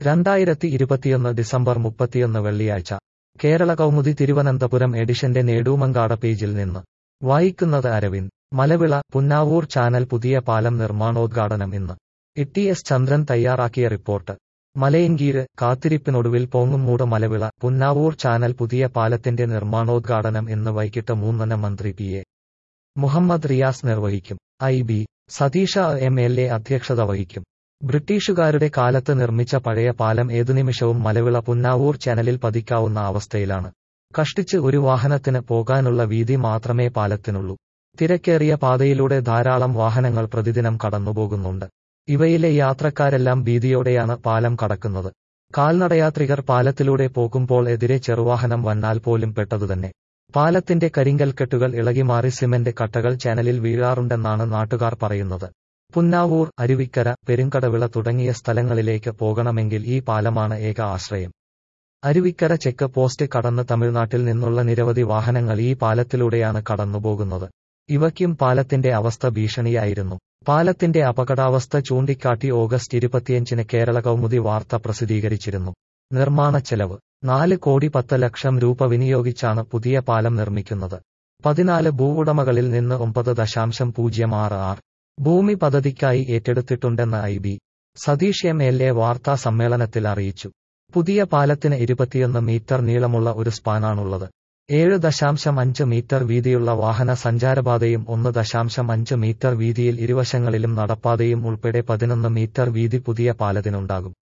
രണ്ടായിരത്തി ഇരുപത്തിയൊന്ന് ഡിസംബർ മുപ്പത്തിയൊന്ന് വെള്ളിയാഴ്ച കേരള കൗമുദി തിരുവനന്തപുരം എഡിഷന്റെ നേടൂമങ്കാട പേജിൽ നിന്ന് വായിക്കുന്നത് അരവിന്ദ് മലവിള പുന്നാവൂർ ചാനൽ പുതിയ പാലം നിർമ്മാണോദ്ഘാടനം ഇന്ന് ഇ എസ് ചന്ദ്രൻ തയ്യാറാക്കിയ റിപ്പോർട്ട് മലയങ്കീര് കാത്തിരിപ്പിനൊടുവിൽ പോങ്ങുംമൂട് മലവിള പുന്നാവൂർ ചാനൽ പുതിയ പാലത്തിന്റെ നിർമ്മാണോദ്ഘാടനം ഇന്ന് വൈകിട്ട് മൂന്നിന് മന്ത്രി പി എ മുഹമ്മദ് റിയാസ് നിർവഹിക്കും I B Sathish M L A അധ്യക്ഷത വഹിക്കും ബ്രിട്ടീഷുകാരുടെ കാലത്ത് നിർമ്മിച്ച പഴയ പാലം ഏതു നിമിഷവും മലവിള പുന്നാവൂർ ചാനലിൽ പതിക്കാവുന്ന അവസ്ഥയിലാണ് കഷ്ടിച്ച് ഒരു വാഹനത്തിന് പോകാനുള്ള വീതി മാത്രമേ പാലത്തിനുള്ളൂ തിരക്കേറിയ പാതയിലൂടെ ധാരാളം വാഹനങ്ങൾ പ്രതിദിനം കടന്നുപോകുന്നുണ്ട് ഇവയിലെ യാത്രക്കാരെല്ലാം ഭീതിയോടെയാണ് പാലം കടക്കുന്നത് കാൽനടയാത്രികർ പാലത്തിലൂടെ പോകുമ്പോൾ എതിരെ ചെറുവാഹനം വന്നാൽ പോലും പെട്ടതുതന്നെ പാലത്തിന്റെ കരിങ്കൽക്കെട്ടുകൾ ഇളകിമാറി സിമന്റ് കട്ടകൾ ചാനലിൽ വീഴാറുണ്ടെന്നാണ് നാട്ടുകാർ പറയുന്നത് പുന്നാവൂർ അരുവിക്കര പെരുങ്കടവിള തുടങ്ങിയ സ്ഥലങ്ങളിലേക്ക് പോകണമെങ്കിൽ ഈ പാലമാണ് ഏക ആശ്രയം അരുവിക്കര ചെക്ക് പോസ്റ്റ് കടന്ന് തമിഴ്നാട്ടിൽ നിന്നുള്ള നിരവധി വാഹനങ്ങൾ ഈ പാലത്തിലൂടെയാണ് കടന്നുപോകുന്നത് ഇവയ്ക്കും പാലത്തിന്റെ അവസ്ഥ ഭീഷണിയായിരുന്നു പാലത്തിന്റെ അപകടാവസ്ഥ ചൂണ്ടിക്കാട്ടി ഓഗസ്റ്റ് ഇരുപത്തിയഞ്ചിന് കേരള കൗമുദി വാർത്ത പ്രസിദ്ധീകരിച്ചിരുന്നു നിർമ്മാണ ചെലവ് നാല് കോടി പത്ത് ലക്ഷം രൂപ വിനിയോഗിച്ചാണ് പുതിയ പാലം നിർമ്മിക്കുന്നത് പതിനാല് ഭൂവുടമകളിൽ നിന്ന് ഒമ്പത് ദശാംശം പൂജ്യം ആറ് ആറ് ഭൂമി പദ്ധതിക്കായി ഏറ്റെടുത്തിട്ടുണ്ടെന്ന് I B Sathish M L A വാർത്താ സമ്മേളനത്തിൽ അറിയിച്ചു പുതിയ പാലത്തിന് ഇരുപത്തിയൊന്ന് മീറ്റർ നീളമുള്ള ഒരു സ്പാനാണുള്ളത് ഏഴ് ദശാംശം അഞ്ച് മീറ്റർ വീതിയുള്ള വാഹന സഞ്ചാരപാതയും ഒന്ന് ദശാംശം അഞ്ച് മീറ്റർ വീതിയിൽ ഇരുവശങ്ങളിലും നടപ്പാതയും ഉൾപ്പെടെ പതിനൊന്ന് മീറ്റർ വീതി പുതിയ പാലത്തിനുണ്ടാകും